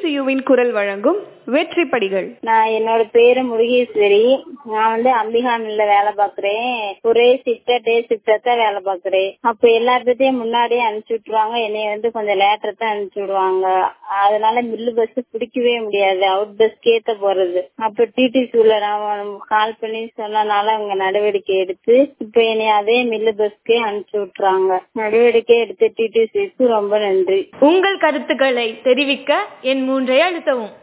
ஏஐசியுவின் குரல் வழங்கும் வெற்றி படிகள் நான் என்னோட பேரு முருகேஸ்வரி நான் வந்து அம்பிகா மில்ல வேலை பாக்குறேன் ஒரே ஷிஃப்டா டே ஷிஃப்டா தான் வேலை பாக்குறேன் அப்ப எல்லாத்தையும் முன்னாடியே அனுப்பிச்சு விட்டுருவாங்க என்னைய வந்து கொஞ்சம் லேட்டரா தான் அனுப்பிச்சு விடுவாங்க அதனால மில்லு பஸ் பிடிக்கவே முடியாது அவுட் பஸ் கேத்த போறது அப்ப டிடிசில நான் கால் பண்ணி சொன்னனால அவங்க நடவடிக்கை எடுத்து இப்ப என்னை அதே மில்லு பஸ்க்கே அனுப்பிச்சு விட்டுறாங்க நடவடிக்கை எடுத்து டிடிசிக்கு ரொம்ப நன்றி உங்கள் கருத்துக்களை தெரிவிக்க என் மூன்றை அழுத்தவும்